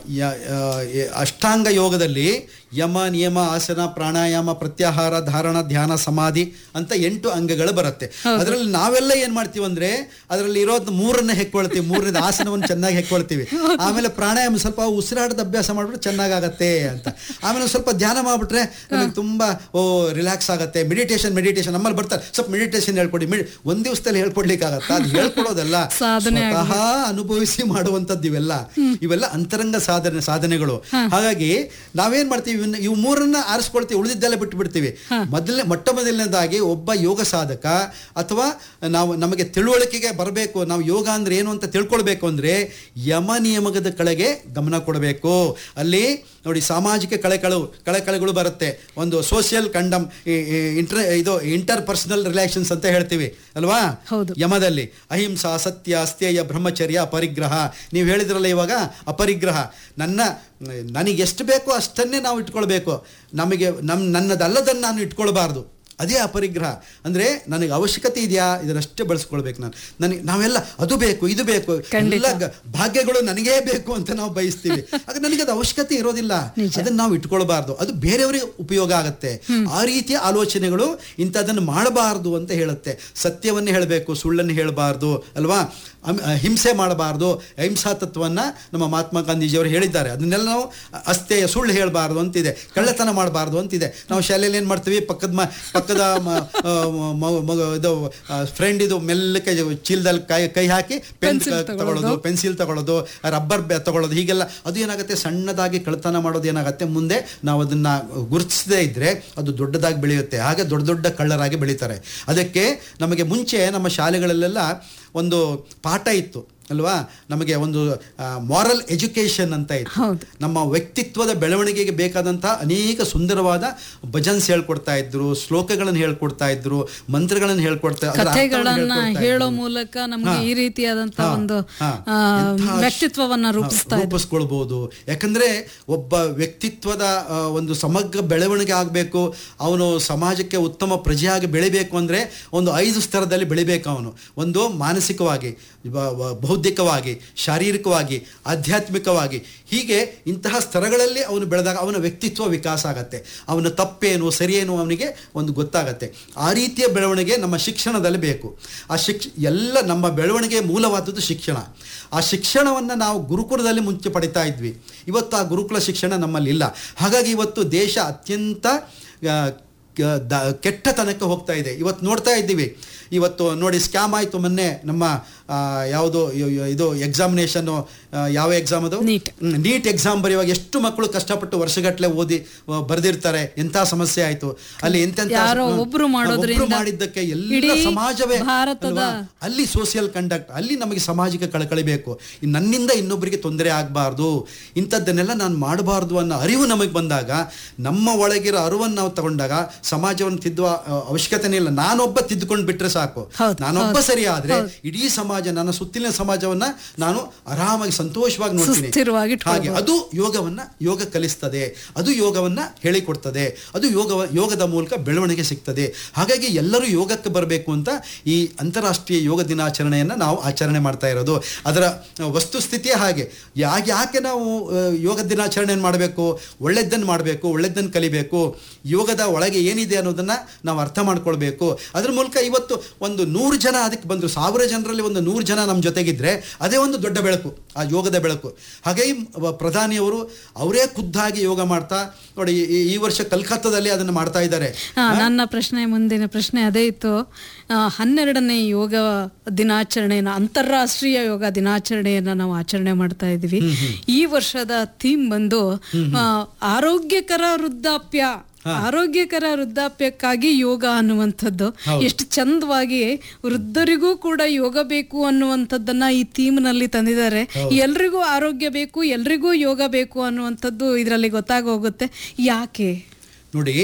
ಯ- ಆ, ಎ- ಅಷ್ಟಾಂಗ ಯೋಗದಲ್ಲಿ ಯಮ ನಿಯಮ ಆಸನ ಪ್ರಾಣಾಯಾಮ ಪ್ರತ್ಯಾಹಾರ ಧಾರಣ ಧ್ಯಾನ ಸಮಾಧಿ ಅಂತ ಎಂಟು ಅಂಗಗಳು ಬರುತ್ತೆ ಅದರಲ್ಲಿ ನಾವೆಲ್ಲ ಏನ್ ಮಾಡ್ತೀವಿ ಅಂದ್ರೆ ಅದರಲ್ಲಿ ಇರೋದ್ ಮೂರನ್ನ ಹೆಕ್ಕೊಳ್ತೀವಿ ಮೂರನೇದು ಆಸನವನ್ನು ಚೆನ್ನಾಗಿ ಹೆಕ್ಕೊಳ್ತೀವಿ ಆಮೇಲೆ ಪ್ರಾಣಾಯಾಮ ಸ್ವಲ್ಪ ಉಸಿರಾಟದ ಅಭ್ಯಾಸ ಮಾಡ್ಬಿಟ್ರೆ ಚೆನ್ನಾಗಾಗತ್ತೆ ಅಂತ ಆಮೇಲೆ ಒಂದ್ ಸ್ವಲ್ಪ ಧ್ಯಾನ ಮಾಡ್ಬಿಟ್ರೆ ನಮಗೆ ತುಂಬಾ ಓ ರಿಲ್ಯಾಕ್ಸ್ ಆಗುತ್ತೆ ಮೆಡಿಟೇಷನ್ ಮೆಡಿಟೇಷನ್ ನಮ್ಮಲ್ಲಿ ಬರ್ತಾರೆ ಸ್ವಲ್ಪ ಮೆಡಿಟೇಷನ್ ಹೇಳ್ಕೊಡಿ ಮೆಡಿ ಒಂದ್ ದಿವಸದಲ್ಲಿ ಹೇಳ್ಕೊಡ್ಲಿಕ್ಕಾಗತ್ತ ಅದು ಹೇಳ್ಕೊಡೋದಲ್ಲ ಸಾಧನೆ ಸ್ವತಃ ಅನುಭವಿಸಿ ಮಾಡುವಂತದ್ದು ಇವೆಲ್ಲ ಇವೆಲ್ಲ ಅಂತರಂಗ ಸಾಧನೆ ಸಾಧನೆಗಳು ಹಾಗಾಗಿ ನಾವೇನ್ ಮಾಡ್ತೀವಿ ಇವನ್ನ- ಇವು ಮೂರನ್ನ ಆರಿಸ್ಕೊಳ್ತೀವಿ ಉಳಿದಿದ್ದೆಲ್ಲ ಬಿಟ್ಟು ಬಿಡ್ತೀವಿ ಮೊದಲನೇ ಮೊಟ್ಟ ಮೊದಲನೇದಾಗಿ ಒಬ್ಬ ಯೋಗ ಸಾಧಕ ಅಥವಾ ನಾವು ನಮಗೆ ತಿಳುವಳಿಕೆಗೆ ಬರಬೇಕು ನಾವು ಯೋಗ ಅಂದ್ರೆ ಏನು ಅಂತ ತಿಳ್ಕೊಳ್ಬೇಕು ಅಂದ್ರೆ ಯಮ ನಿಯಮದ ಕಳೆಗೆ ಗಮನ ಕೊಡಬೇಕು ಅಲ್ಲಿ ನೋಡಿ ಸಾಮಾಜಿಕ ಕಳೆಕಳು ಕಳೆಕಳೆಗಳು ಬರುತ್ತೆ ಒಂದು ಸೋಷಿಯಲ್ ಕಂಡಮ್ ಇಂಟರ್ ಇದು ಇಂಟರ್ ಪರ್ಸನಲ್ ರಿಲೇಷನ್ಸ್ ಅಂತ ಹೇಳ್ತೀವಿ ಅಲ್ವಾ ಹೌದು. ಯಮದಲ್ಲಿ ಅಹಿಂಸಾ ಸತ್ಯ ಅಸ್ಥೇಯ ಬ್ರಹ್ಮಚರ್ಯ ಪರಿಗ್ರಹ ನೀವು ಹೇಳಿದ್ರಲ್ಲ ಇವಾಗ ಅಪರಿಗ್ರಹ ನನ್ನ ನನಗೆ ಎಷ್ಟು ಬೇಕೋ ಅಷ್ಟನ್ನೇ ನಾವು ಇಟ್ಕೊಳ್ಬೇಕು ನಮಗೆ ನಮ್ ನನ್ನದಲ್ಲದನ್ನು ನಾನು ಇಟ್ಕೊಳ್ಬಾರ್ದು ಅದೇ ಅಪರಿಗ್ರಹ ಅಂದರೆ ನನಗೆ ಅವಶ್ಯಕತೆ ಇದೆಯಾ ಇದನ್ನಷ್ಟೇ ಬಳಸ್ಕೊಳ್ಬೇಕು ನಾನು ನನಗೆ ನಾವೆಲ್ಲ ಅದು ಬೇಕು ಇದು ಬೇಕು ಎಲ್ಲ ಗ- ಭಾಗ್ಯಗಳು ನನಗೇ ಬೇಕು ಅಂತ ನಾವು ಬಯಸ್ತೀವಿ ಆಗ ನನಗೆ ಅದು ಅವಶ್ಯಕತೆ ಇರೋದಿಲ್ಲ ಅದನ್ನ ನಾವು ಇಟ್ಕೊಳ್ಬಾರ್ದು ಅದು ಬೇರೆಯವರಿಗೆ ಉಪಯೋಗ ಆಗುತ್ತೆ ಆ ರೀತಿಯ ಆಲೋಚನೆಗಳು ಇಂಥದನ್ನು ಮಾಡಬಾರ್ದು ಅಂತ ಹೇಳುತ್ತೆ ಸತ್ಯವನ್ನೇ ಹೇಳಬೇಕು ಸುಳ್ಳನ್ನು ಹೇಳಬಾರ್ದು ಅಲ್ವಾ ಅಮ್- ಹಿಂಸೆ ಮಾಡಬಾರ್ದು ಅಹಿಂಸಾ ತತ್ವವನ್ನು ನಮ್ಮ ಮಹಾತ್ಮ ಗಾಂಧೀಜಿಯವರು ಹೇಳಿದ್ದಾರೆ ಅದನ್ನೆಲ್ಲ ನಾವು ಅಸ್ಥೇಯ ಸುಳ್ಳು ಹೇಳಬಾರ್ದು ಅಂತಿದೆ ಕಳ್ಳತನ ಮಾಡಬಾರ್ದು ಅಂತಿದೆ ನಾವು ಶಾಲೆಯಲ್ಲಿ ಏನು ಮಾಡ್ತೀವಿ ಪಕ್ಕದ ಮ ಪಕ್ಕದ ಮ- ಆ, ಮ- ಮಗ- ಇದು ಫ್ರೆಂಡ್ ಇದು ಮೆಲ್ಲಕ್ಕೆ ಚೀಲದಲ್ಲಿ ಕೈ ಕೈ ಹಾಕಿ ಪೆನ್ ತಗೊಳ್ಳೋದು ಪೆನ್ಸಿಲ್ ತಗೊಳ್ಳೋದು ರಬ್ಬರ್ ತಗೊಳ್ಳೋದು ಹೀಗೆಲ್ಲ ಅದು ಏನಾಗುತ್ತೆ ಸಣ್ಣದಾಗಿ ಕಳ್ಳತನ ಮಾಡೋದು ಏನಾಗುತ್ತೆ ಮುಂದೆ ನಾವು ಅದನ್ನ ಗುರುತಿಸದೇ ಇದ್ರೆ ಅದು ದೊಡ್ಡದಾಗಿ ಬೆಳೆಯುತ್ತೆ ಹಾಗೆ ದೊಡ್ಡ ದೊಡ್ಡ ಕಳ್ಳರಾಗಿ ಬೆಳೀತಾರೆ ಅದಕ್ಕೆ ನಮಗೆ ಮುಂಚೆ ನಮ್ಮ ಶಾಲೆಗಳಲ್ಲೆಲ್ಲ ಒಂದು ಪಾಠ ಇತ್ತು ಅಲ್ವಾ ನಮಗೆ ಒಂದು ಮಾರಲ್ ಎಜುಕೇಶನ್ ಅಂತ ಇತ್ತು ಹೌದು. ನಮ್ಮ ವ್ಯಕ್ತಿತ್ವದ ಬೆಳವಣಿಗೆಗೆ ಬೇಕಾದಂತಹ ಅನೇಕ ಸುಂದರವಾದ ಭಜನ್ಸ್ ಹೇಳ್ಕೊಡ್ತಾ ಇದ್ರು ಶ್ಲೋಕಗಳನ್ನು ಹೇಳ್ಕೊಡ್ತಾ ಇದ್ರು ಮಂತ್ರಗಳನ್ನು ಹೇಳ್ಕೊಡ್ತಾ ಅದರ ಅರ್ಥವನ್ನು ಕಥೆಗಳನ್ನ ಹೇಳ್ಕೊಡ್ತಾ ಹೇಳೋ ಇದ್ರು. ಮೂಲಕ ನಮಗೆ ಹಾ. ಈ ರೀತಿಯಾದಂತ ಹಾ, ಒಂದು ಹಾ. ಆ, ಎಂಥ ಶ- ವ್ಯಕ್ತಿತ್ವವನ್ನ ಹಾ, ರೂಪಿಸ್ತಾ ಇದ್ರು ರೂಪಿಸ್ಕೊಳ್ಬಹುದು ಯಾಕಂದ್ರೆ ಒಬ್ಬ ವ್ಯಕ್ತಿತ್ವದ ಆ, ಒಂದು ಸಮಗ್ರ ಬೆಳವಣಿಗೆ ಆಗಬೇಕು ಅವನು ಸಮಾಜಕ್ಕೆ ಉತ್ತಮ ಪ್ರಜೆಯಾಗಿ ಬೆಳಿಬೇಕು ಅಂದ್ರೆ ಒಂದು ಐದು ಸ್ತರದಲ್ಲಿ ಬೆಳಿಬೇಕು ಅವನು ಒಂದು ಮಾನಸಿಕವಾಗಿ ಬ- ಬ- ಬೌದ್ಧಿಕವಾಗಿ ಶಾರೀರಿಕವಾಗಿ ಆಧ್ಯಾತ್ಮಿಕವಾಗಿ ಹೀಗೆ ಇಂತಹ ಸ್ತರಗಳಲ್ಲಿ ಅವನು ಬೆಳೆದಾಗ ಅವನ ವ್ಯಕ್ತಿತ್ವ ವಿಕಾಸ ಆಗತ್ತೆ ಅವನ ತಪ್ಪೇನು ಸರಿಯೇನು ಅವನಿಗೆ ಒಂದು ಗೊತ್ತಾಗತ್ತೆ ಆ ರೀತಿಯ ಬೆಳವಣಿಗೆ ನಮ್ಮ ಶಿಕ್ಷಣದಲ್ಲಿ ಬೇಕು ಆ ಶಿಕ್ಷ ಎಲ್ಲ ನಮ್ಮ ಬೆಳವಣಿಗೆ ಮೂಲವಾದದ್ದು ಶಿಕ್ಷಣ ಆ ಶಿಕ್ಷಣವನ್ನು ನಾವು ಗುರುಕುಲದಲ್ಲಿ ಮುಂಚೆ ಪಡಿತಾ ಇದ್ವಿ ಇವತ್ತು ಆ ಗುರುಕುಲ ಶಿಕ್ಷಣ ನಮ್ಮಲ್ಲಿ ಇಲ್ಲ ಹಾಗಾಗಿ ಇವತ್ತು ದೇಶ ಅತ್ಯಂತ ಆ, ಕ- ದ- ಕೆಟ್ಟತನಕ್ಕೆ ಹೋಗ್ತಾ ಇದೆ ಇವತ್ತು ನೋಡ್ತಾ ಇದ್ದೀವಿ ಇವತ್ತು ನೋಡಿ ಸ್ಕ್ಯಾಮ್ ಆಯಿತು ಮೊನ್ನೆ ನಮ್ಮ ಆ, ಯಾವುದು ಇ- ಇ- ಇದು ಎಕ್ಸಾಮಿನೇಷನ್ನು ಯಾವ ಎಕ್ಸಾಮ್ ಅದು NEET. ನೀಟ್ ಎಕ್ಸಾಮ್ ಬರೆಯುವಾಗ ಎಷ್ಟು ಮಕ್ಕಳು ಕಷ್ಟಪಟ್ಟು ವರ್ಷಗಟ್ಟಲೆ ಓದಿ ಆ, ಬರ್ದಿರ್ತಾರೆ ಎಂಥ ಸಮಸ್ಯೆ ಆಯಿತು ಅಲ್ಲಿ ಎಂತೆಂಥ ಯಾರೋ ಹ್ಮ್, ಒಬ್ರು ಮಾಡೋದ್ರಿಂದ ಒಬ್ರು ಮಾಡಿದ್ದಕ್ಕೆ ಎಲ್ಲ ಇಡೀ ಸಮಾಜವೇ ಭಾರತದ- ಅಲ್ವಾ? ಅಲ್ಲಿ ಸೋಷಿಯಲ್ ಕಂಡಕ್ಟ್ ಅಲ್ಲಿ ನಮಗೆ ಸಾಮಾಜಿಕ ಕಳಕಳಿ ಬೇಕು ಇನ್ ನನ್ನಿಂದ ಇನ್ನೊಬ್ಬರಿಗೆ ತೊಂದರೆ ಆಗಬಾರ್ದು ಇಂಥದ್ದನ್ನೆಲ್ಲ ನಾನು ಮಾಡಬಾರ್ದು ಅನ್ನೋ ಅರಿವು ನಮಗೆ ಬಂದಾಗ ನಮ್ಮ ಒಳಗಿರೋ ಅರಿವನ್ನು ನಾವು ತಗೊಂಡಾಗ ಸಮಾಜವನ್ನು ತಿದ್ದುವ ಆ, ಅವಶ್ಯಕತೆನೇ ಇಲ್ಲ ನಾನೊಬ್ಬ ತಿದ್ದುಕೊಂಡು ಬಿಟ್ರೆ ಸಾಕು ಹೌದು, ನಾನೊಬ್ಬ ಹೌದು, ಸರಿ ಆದ್ರೆ ಹೌದು. ಇಡೀ ಸಮಾಜ ನನ್ನ ಸುತ್ತಲಿನ ಸಮಾಜವನ್ನ ನಾನು ಆರಾಮಾಗಿ ಸಂತೋಷವಾಗಿ ನೋಡ್ತೀನಿ ಸುಸ್ಥಿರವಾಗಿ ಹಾಗೆ ಇಟ್ಕೊಳ್ಬೋದು. ಅದು ಯೋಗವನ್ನ ಯೋಗ ಕಲಿಸ್ತದೆ ಅದು ಯೋಗವನ್ನ ಹೇಳಿಕೊಡ್ತದೆ ಅದು ಯೋಗ ಯೋಗದ ಮೂಲಕ ಬೆಳವಣಿಗೆ ಸಿಗ್ತದೆ ಹಾಗಾಗಿ ಎಲ್ಲರೂ ಯೋಗಕ್ಕೆ ಬರಬೇಕು ಅಂತ ಈ ಅಂತಾರಾಷ್ಟ್ರೀಯ ಯೋಗ ದಿನಾಚರಣೆಯನ್ನು ನಾವು ಆಚರಣೆ ಮಾಡ್ತಾ ಇರೋದು ಅದರ ವಸ್ತುಸ್ಥಿತಿಯೇ ಹಾಗೆ ಯಾಕೆ ಯಾಕೆ ನಾವು ಆ, ಯೋಗ ದಿನಾಚರಣೆಯನ್ನು ಮಾಡಬೇಕು ಒಳ್ಳೆದ್ದನ್ನು ಮಾಡಬೇಕು ಒಳ್ಳೆದ್ದನ್ನು ಕಲಿಬೇಕು ಯೋಗದ ಒಳಗೆ ಏನಿದೆ ಅನ್ನೋದನ್ನ ನಾವು ಅರ್ಥ ಮಾಡ್ಕೊಳ್ಬೇಕು ಅದ್ರ ಮೂಲಕ ಇವತ್ತು ಒಂದು ನೂರು ಜನ ಅದಕ್ಕೆ ಬಂದರು ಸಾವಿರ ಜನರಲ್ಲಿ ಒಂದು ನೂರು ಜನ ನಮ್ಮ ಜೊತೆಗಿದ್ರೆ ಅದೇ ಒಂದು ದೊಡ್ಡ ಬೆಳಕು ಆ ಯೋಗದ ಬೆಳಕು ಹಾಗಾಗಿ ಮ- ಪ್ರಧಾನಿಯವರು ಅವರೇ ಖುದ್ದಾಗಿ ಯೋಗ ಮಾಡ್ತಾ ನೋಡಿ ಈ- ಈ ವರ್ಷ ಕಲ್ಕತ್ತಾದಲ್ಲಿ ಅದನ್ನು ಮಾಡ್ತಾ ಇದ್ದಾರೆ ಹಾ, ನನ್ನ ಪ್ರಶ್ನೆ ಮುಂದಿನ ಪ್ರಶ್ನೆ ಅದೇ ಇತ್ತು ಆ, ಹನ್ನೆರಡನೇ ಯೋಗ ದಿನಾಚರಣೆಯನ್ನ ಅಂತಾರಾಷ್ಟ್ರೀಯ ಯೋಗ ದಿನಾಚರಣೆಯನ್ನ ನಾವು ಆಚರಣೆ ಮಾಡ್ತಾ ಇದೀವಿ ಈ ವರ್ಷದ ಥೀಮ್ ಬಂದು ಆ, ಆರೋಗ್ಯಕರ ವೃದ್ಧಾಪ್ಯ ಆರೋಗ್ಯಕರ ವೃದ್ಧಾಪ್ಯಕ್ಕಾಗಿ ಯೋಗ ಅನ್ನುವಂಥದ್ದು ಎಷ್ಟು ಚಂದವಾಗಿ ವೃದ್ಧರಿಗೂ ಕೂಡ ಯೋಗ ಬೇಕು ಅನ್ನುವಂಥದ್ದನ್ನ ಈ ಥೀಮ್ ನಲ್ಲಿ ತಂದಿದ್ದಾರೆ ಎಲ್ರಿಗೂ ಆರೋಗ್ಯ ಬೇಕು ಎಲ್ರಿಗೂ ಯೋಗ ಬೇಕು ಅನ್ನುವಂಥದ್ದು ಇದರಲ್ಲಿ ಗೊತ್ತಾಗೋಗುತ್ತೆ ಯಾಕೆ ನೋಡಿ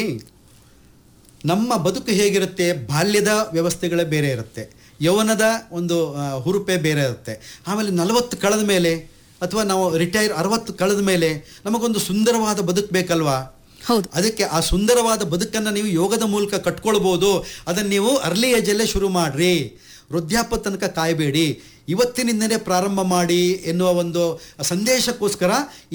ನಮ್ಮ ಬದುಕು ಹೇಗಿರುತ್ತೆ ಬಾಲ್ಯದ ವ್ಯವಸ್ಥೆಗಳೇ ಬೇರೆ ಇರುತ್ತೆ ಯೌವನದ ಒಂದು ಆ, ಹುರುಪೇ ಬೇರೆ ಇರುತ್ತೆ ಆಮೇಲೆ ನಲವತ್ತು ಕಳೆದ ಮೇಲೆ ಅಥವಾ ನಾವು ರಿಟೈರ್ ಅರವತ್ತು ಕಳೆದ ಮೇಲೆ ನಮಗೊಂದು ಸುಂದರವಾದ ಬದುಕು ಬೇಕಲ್ವಾ ಹೌದು ಅದಕ್ಕೆ ಆ ಸುಂದರವಾದ ಬದುಕನ್ನು ನೀವು ಯೋಗದ ಮೂಲಕ ಕಟ್ಕೊಳ್ಬೋದು ಅದನ್ನು ನೀವು ಅರ್ಲಿ ಏಜಲ್ಲೇ ಶುರು ಮಾಡ್ರಿ ವೃದ್ಧಾಪ್ಯ ತನಕ ಕಾಯಬೇಡಿ ಇವತ್ತಿನಿಂದಲೇ ಪ್ರಾರಂಭ ಮಾಡಿ ಎನ್ನುವ ಒಂದು ಸಂದೇಶಕ್ಕೋಸ್ಕರ